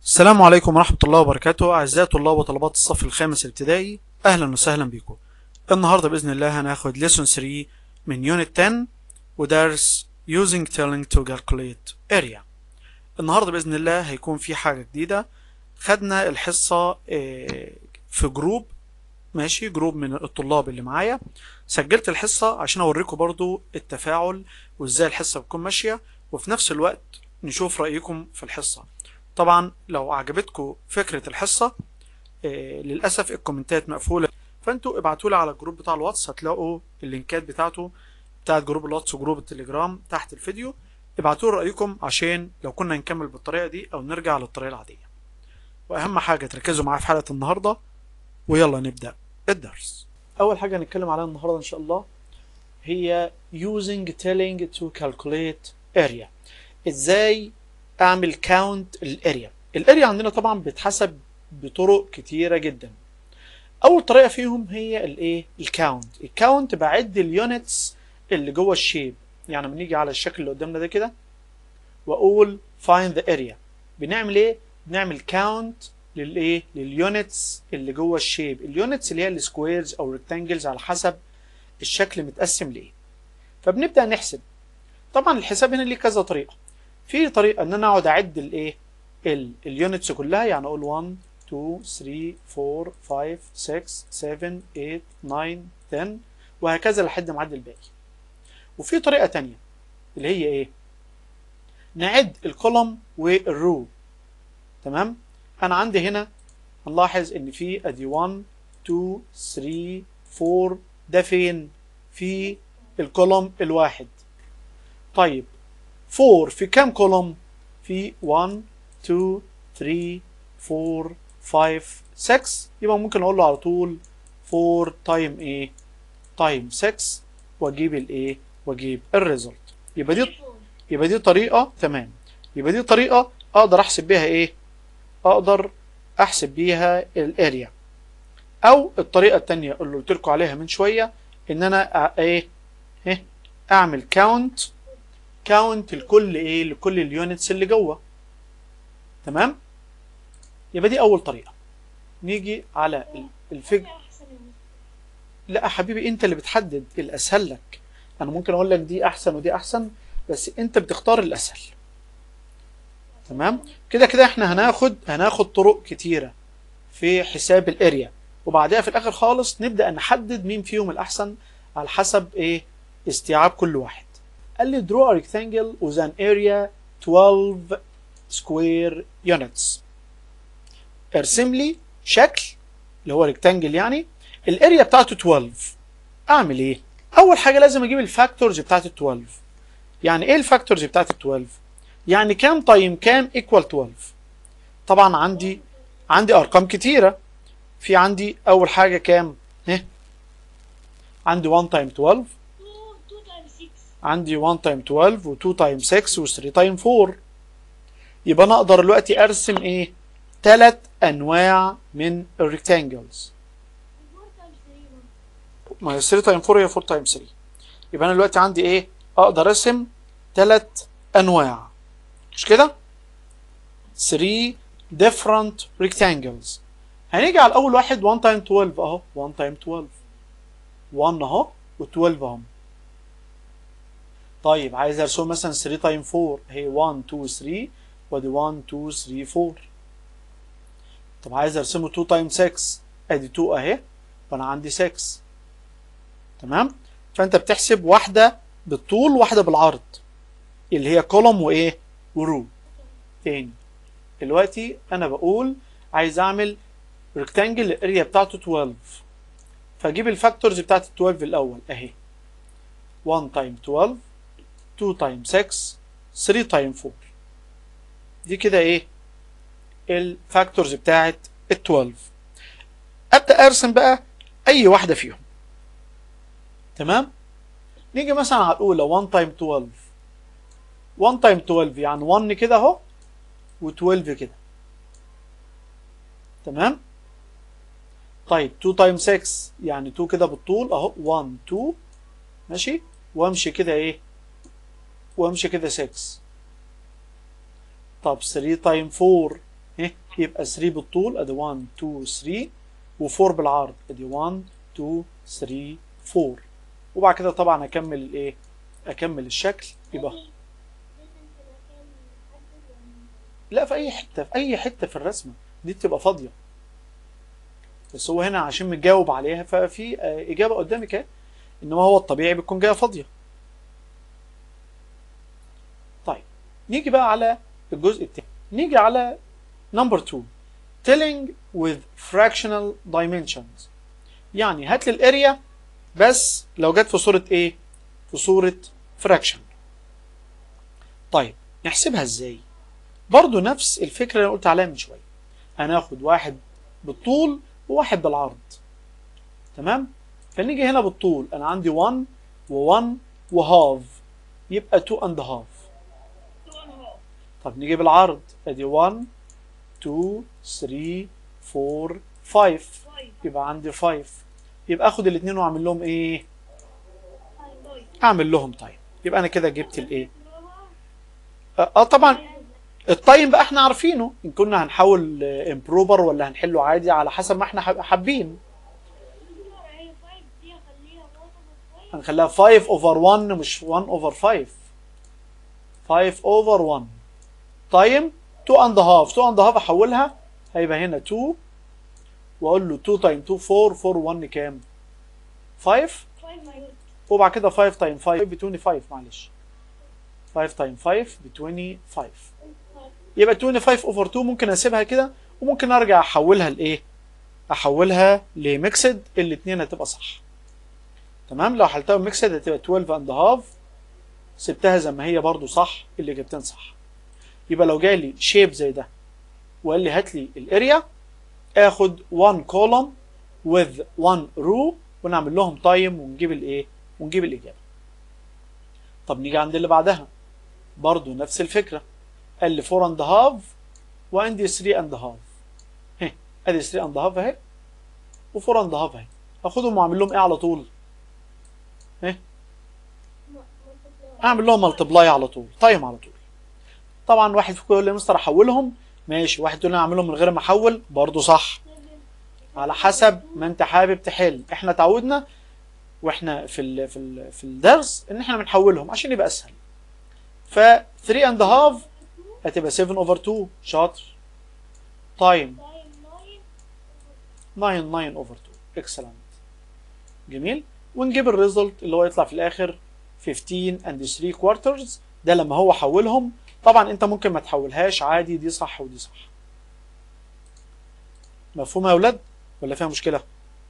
السلام عليكم ورحمة الله وبركاته أعزائي طلاب وطلبات الصف الخامس الابتدائي أهلا وسهلا بكم النهاردة بإذن الله هناخد lesson 3 من unit 10 ودرس using telling to calculate area النهاردة بإذن الله هيكون في حاجة جديدة خدنا الحصة آه، في جروب ماشي جروب من الطلاب اللي معايا سجلت الحصة عشان أوريكم برضو التفاعل وإزاي الحصة بتكون ماشية وفي نفس الوقت نشوف رأيكم في الحصة طبعا لو عجبتكم فكرة الحصة آه، للأسف الكومنتات مقفولة فانتوا ابعتوا لي على الجروب بتاع الواتس هتلاقوا اللينكات بتاعته بتاعت جروب الواتس وجروب التليجرام تحت الفيديو ابعتوا لي رأيكم عشان لو كنا نكمل بالطريقة دي أو نرجع للطريقة العادية وأهم حاجة تركزوا معايا في حلقة النهاردة ويلا نبدأ الدرس أول حاجة هنتكلم عليها النهاردة إن شاء الله هي using telling to calculate area ازاي اعمل كاونت الاريا الاريا عندنا طبعا بتحسب بطرق كتيره جدا اول طريقه فيهم هي الايه الكاونت الكاونت بعد اليونتس اللي جوه الشيب يعني بنيجي على الشكل اللي قدامنا ده كده واقول find the area بنعمل ايه بنعمل كاونت للايه لليونتس اللي جوه الشيب اليونتس اللي هي السكويرز او الريكتانجلز على حسب الشكل متقسم لايه فبنبدا نحسب طبعا الحساب هنا ليه كذا طريقه في طريقه ان انا اقعد اعد الايه اليونتس كلها يعني اقول 1 2 3 4 5 6 7 8 9 10 وهكذا لحد ما اعد الباقي وفي طريقه تانية اللي هي ايه نعد الكولوم والرو تمام انا عندي هنا هنلاحظ ان في ادي 1 2 3 4 ده فين في الكولوم الواحد طيب 4 في كام كولوم في 1 2 3 4 5 6 يبقى ممكن اقول له على طول 4 تايم ايه تايم 6 واجيب الايه واجيب الريزلت يبقى دي يبقى دي طريقه تمام يبقى دي طريقه اقدر احسب بيها ايه اقدر احسب بيها الاريا او الطريقه الثانيه اللي قلت لكم عليها من شويه ان انا أ- ايه إيه؟ اعمل كاونت كاونت لكل ايه لكل اليونتس اللي جوه تمام يبقى دي اول طريقه نيجي على ال- الفج لا يا حبيبي انت اللي بتحدد الاسهل لك انا ممكن اقول لك دي احسن ودي احسن بس انت بتختار الاسهل تمام كده كده احنا هناخد هناخد طرق كتيره في حساب الاريا وبعدها في الاخر خالص نبدا نحدد مين فيهم الاحسن على حسب ايه استيعاب كل واحد قال لي draw a rectangle with an area 12 square units ارسم لي شكل اللي هو ريكتانجل يعني الاريا بتاعته 12 اعمل ايه اول حاجه لازم اجيب الفاكتورز بتاعت ال 12 يعني ايه الفاكتورز بتاعت ال 12 يعني كام تايم كام ايكوال 12 طبعا عندي عندي ارقام كتيره في عندي اول حاجه كام ها عندي 1 تايم 12 عندي 1 تايم 12 و2 تايم 6 و3 تايم 4 يبقى انا اقدر دلوقتي ارسم ايه ثلاث انواع من الريكتانجلز ما هي 3 تايم 4 هي 4 تايم 3 يبقى انا دلوقتي عندي ايه اقدر ارسم ثلاث انواع مش كده 3 different rectangles هنيجي على اول واحد 1 تايم 12 اهو 1 تايم 12 1 اهو و12 اهو طيب عايز ارسم مثلا 3 تايم 4 هي 1 2 3 وادي 1 2 3 4 طب عايز ارسمه 2 تايم 6 ادي 2 اهي فانا عندي 6 تمام فانت بتحسب واحده بالطول واحده بالعرض اللي هي كولوم وايه ورو تاني دلوقتي انا بقول عايز اعمل ريكتانجل الاريا بتاعته 12 فاجيب الفاكتورز بتاعت ال 12 الاول اهي 1 تايم 12 2 تايم 6 3 تايم 4 دي كده ايه الفاكتورز بتاعت ال 12 ابدا ارسم بقى اي واحده فيهم تمام نيجي مثلا على الاولى 1 تايم 12 1 تايم 12 يعني 1 كده اهو و12 كده تمام طيب 2 تايم 6 يعني 2 كده بالطول اهو 1 2 ماشي وامشي كده ايه وامشي كده 6 طب 3 تايم 4 ايه يبقى 3 بالطول ادي 1 2 3 و4 بالعرض ادي 1 2 3 4 وبعد كده طبعا اكمل الايه اكمل الشكل يبقى لا في اي حته في اي حته في الرسمه دي بتبقى فاضيه بس هو هنا عشان متجاوب عليها ففي آه، اجابه قدامك اهي انما هو الطبيعي بتكون جايه فاضيه طيب نيجي بقى على الجزء الثاني نيجي على نمبر 2 telling with fractional dimensions يعني هات لي الاريا بس لو جت في صوره ايه في صوره fraction طيب نحسبها ازاي برضو نفس الفكره اللي أنا قلت عليها من شويه هناخد واحد بالطول وواحد بالعرض تمام فنيجي هنا بالطول انا عندي 1 و1 وهاف يبقى 2 اند هاف طب نيجي بالعرض ادي 1 2 3 4 5 يبقى عندي 5 يبقى اخد الاثنين واعمل لهم ايه اعمل لهم تايم يبقى انا كده جبت الايه اه آه، طبعا التايم بقى احنا عارفينه ان كنا هنحاول امبروبر ولا هنحله عادي على حسب ما احنا حاب- حابين هنخليها 5 اوفر 1 مش 1 اوفر 5 5 اوفر 1 تايم 2 اند هاف 2 اند هاف احولها هيبقى هنا 2 واقول له 2 تايم 2 4 4 1 كام 5 وبعد كده 5 تايم 5 ب 25 معلش 5 تايم 5 ب 25 يبقى 25 اوفر 2 ممكن اسيبها كده وممكن ارجع احولها لايه احولها لميكسد الاثنين هتبقى صح تمام لو حلتها ميكسد هتبقى 12 اند هاف سبتها زي ما هي برضو صح الاجابتين صح يبقى لو جالي شيب زي ده وقال لي هات لي الاريا اخد 1 كولوم with 1 رو ونعمل لهم تايم ونجيب الايه ونجيب الاجابه طب نيجي عند اللي بعدها برضو نفس الفكره قال لي 4 اند هاف وعندي 3 اند هاف اهي ادي 3 اند هاف اهي و4 اند هاف اهي اخدهم واعمل لهم ايه على طول اهي اعمل لهم ملتبلاي على طول تايم على طول طبعا واحد فيكم يقول لي يا مستر احولهم ماشي واحد يقول لي اعملهم من غير ما احول برضه صح على حسب ما انت حابب تحل احنا تعودنا واحنا في ال في ال في الدرس ان احنا بنحولهم عشان يبقى اسهل ف 3 اند هاف هتبقى 7 اوفر 2 شاطر تايم 9 9 اوفر 2 اكسلنت جميل ونجيب الريزلت اللي هو يطلع في الاخر 15 and 3 quarters ده لما هو حولهم طبعا انت ممكن ما تحولهاش عادي دي صح ودي صح مفهوم يا اولاد ولا فيها مشكله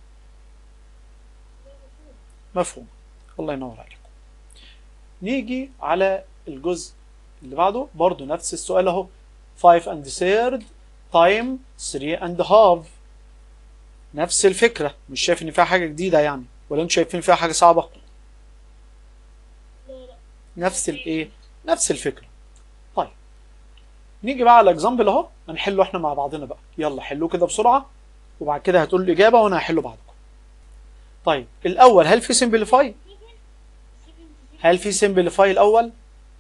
مفهوم الله ينور عليكم نيجي على الجزء اللي بعده برضو نفس السؤال اهو 5 and third time 3 and half نفس الفكرة مش شايف ان فيها حاجة جديدة يعني ولا انتوا شايفين فيها حاجة صعبة نفس الايه نفس الفكرة طيب نيجي بقى على اكزامبل اهو هنحله احنا مع بعضنا بقى يلا حلوه كده بسرعة وبعد كده هتقول الإجابة وانا هحله بعدكم طيب الأول هل في سمبليفاي هل في سمبليفاي الأول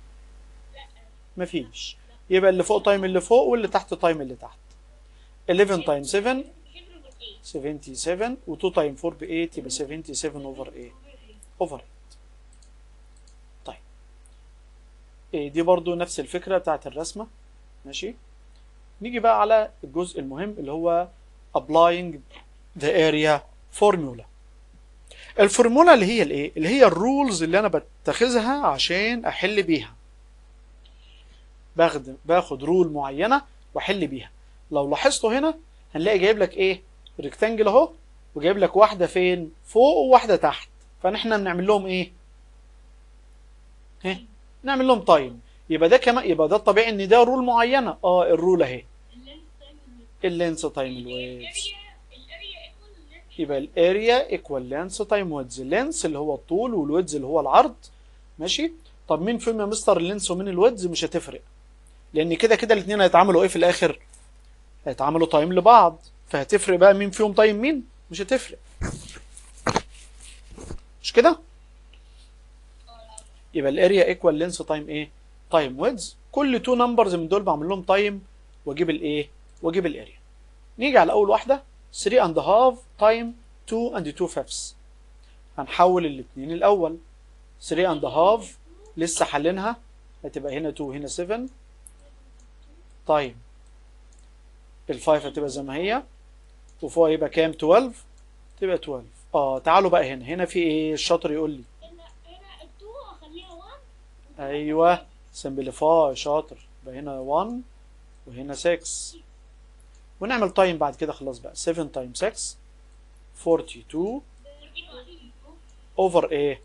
مفيش يبقى اللي فوق تايم اللي فوق واللي تحت تايم اللي تحت 11 تايم 7 77 و2 تايم 4 ب 8 يبقى 77 اوفر 8 اوفر 8 طيب إيه دي برضو نفس الفكرة بتاعت الرسمة ماشي نيجي بقى على الجزء المهم اللي هو applying the area formula الفورمولا اللي هي الايه اللي هي الرولز اللي انا بتخذها عشان احل بيها باخد باخد رول معينه واحل بيها لو لاحظتوا هنا هنلاقي جايب لك ايه ريكتانجل اهو وجايب لك واحده فين فوق وواحده تحت فاحنا بنعمل لهم ايه ها نعمل لهم تايم يبقى ده كمان يبقى ده الطبيعي ان ده رول معينه اه الرول اهي اللينس تايم الويدز يبقى الاريا ايكوال لينس تايم ويدز اللينس اللي هو الطول والويدز اللي هو العرض ماشي طب مين فيهم يا مستر اللينس ومين الويدز مش هتفرق لان كده كده الاثنين هيتعاملوا ايه في الاخر هيتعاملوا تايم لبعض فهتفرق بقى مين فيهم تايم مين مش هتفرق مش كده يبقى الاريا ايكوال لينس تايم ايه تايم ويدز كل تو نمبرز من دول بعمل لهم تايم واجيب الايه واجيب الاريا نيجي على اول واحده 3 and half time 2 and 2 fifths هنحول الاثنين الاول 3 and half لسه حلينها هتبقى هنا 2 هنا 7 طيب ال5 هتبقى زي ما هي وفوق يبقى كام 12 تبقى 12 اه تعالوا بقى هنا هنا في ايه الشاطر يقول لي هنا هنا التو اخليها 1 ايوه سمبليفاي شاطر يبقى هنا 1 وهنا 6 ونعمل تايم بعد كده خلاص بقى 7 تايم 6 42 اوفر ايه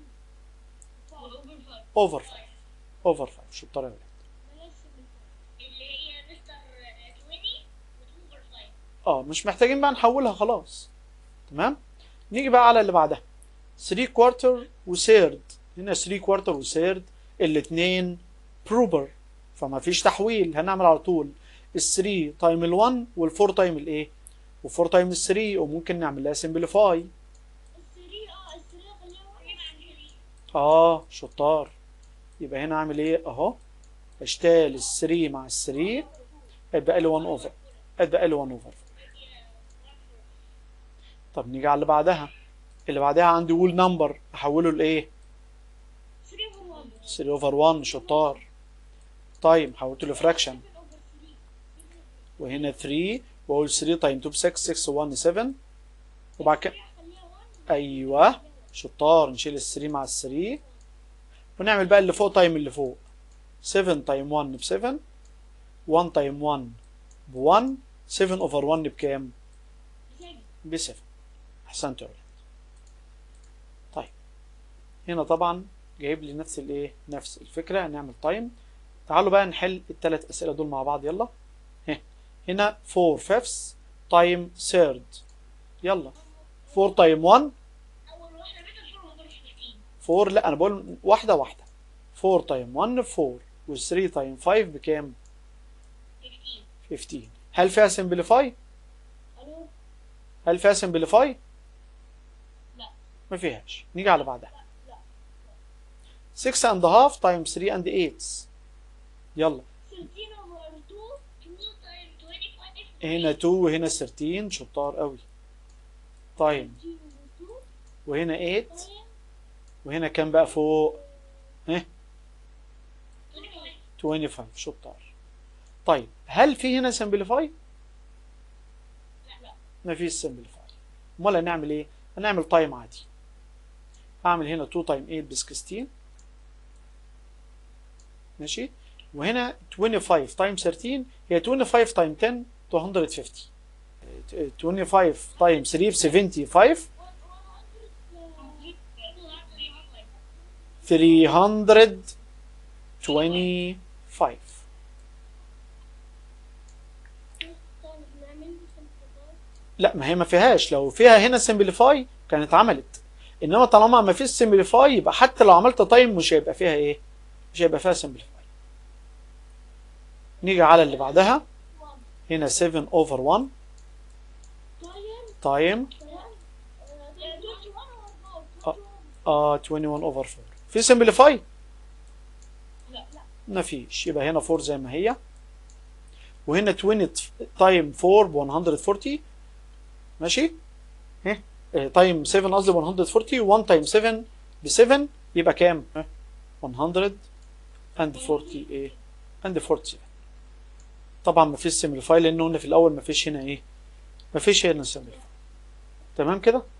اوفر 5 اوفر 5 شطار يا ولاد اللي هي مستر 20 وتوفر 5 اه مش محتاجين بقى نحولها خلاص تمام نيجي بقى على اللي بعدها 3 كوارتر وسيرد هنا 3 كوارتر وسيرد الاثنين بروبر فما فيش تحويل هنعمل على طول ال 3 تايم ال 1 وال 4 تايم الايه وال 4 تايم ال 3 وممكن نعمل لها سمبليفاي ال 3 اه ال 3 اخليها 1 اه شطار يبقى هنا اعمل ايه اهو اشتال ال 3 مع ال 3 اتبقى لي 1 اوفر اتبقى لي 1 اوفر طب نيجي على اللي بعدها اللي بعدها عندي وول نمبر احوله لايه 3 اوفر 1 3 اوفر 1 شطار طيب حولته لفراكشن 7 اوفر 3 وهنا 3 واقول 3 تايم 2 ب 6 6 1 7 وبعد كده اخليها 1 ايوه شطار نشيل ال 3 مع ال 3 ونعمل بقى اللي فوق تايم اللي فوق 7 تايم 1 ب 7 1 تايم 1 ب 1 7 اوفر 1 بكام؟ ب 7 احسنت يا ولاد طيب هنا طبعا جايب لي نفس الايه نفس الفكره هنعمل تايم تعالوا بقى نحل الثلاث اسئله دول مع بعض يلا ها. هنا 4 fifths تايم ثيرد يلا 4 تايم 1 اول واحده بيت 4 اوفر 15 4 لا انا بقول واحده واحده 4 تايم 1 ب 4 و 3 تايم 5 بكام 15 15 هل فيها سمبليفاي الو هل فيها سمبليفاي لا ما فيهاش نيجي على بعدها لا 6 and a half times 3 and 8 يلا 13 اوفر 2 2 تايم 25 هنا 2 وهنا 13 شطار قوي طيب 13 over 2 وهنا 8 تايم وهنا كام بقى فوق ها 25 25 شطار طيب هل في هنا سمبليفاي لا لا ما فيش سمبليفاي امال هنعمل ايه هنعمل تايم عادي هعمل هنا 2 تايم 8 ب 16 ماشي وهنا 25 تايم 13 هي 25 تايم 10 250 25 تايم 3 ب 75 325 لا ما هي ما فيهاش لو فيها هنا سمبليفاي كانت عملت انما طالما ما فيش سمبليفاي يبقى حتى لو عملت تايم مش هيبقى فيها ايه مش هيبقى فيها سمبليفاي نيجي على اللي بعدها هنا 7 اوفر 1 تايم اه 21 اوفر 4 في سمبليفاي ما فيش يبقى هنا 4 زي ما هي وهنا 20 تايم 4 ب 140 ماشي ها تايم 7 قصدي 140 1 تايم 7 ب 7 يبقى كام؟ ها؟ 100 and 40 ايه؟ and 47 طبعا ما فيش سمبليفاي لان قلنا في الاول ما فيش هنا ايه؟ ما فيش هنا سمبليفاي تمام كده؟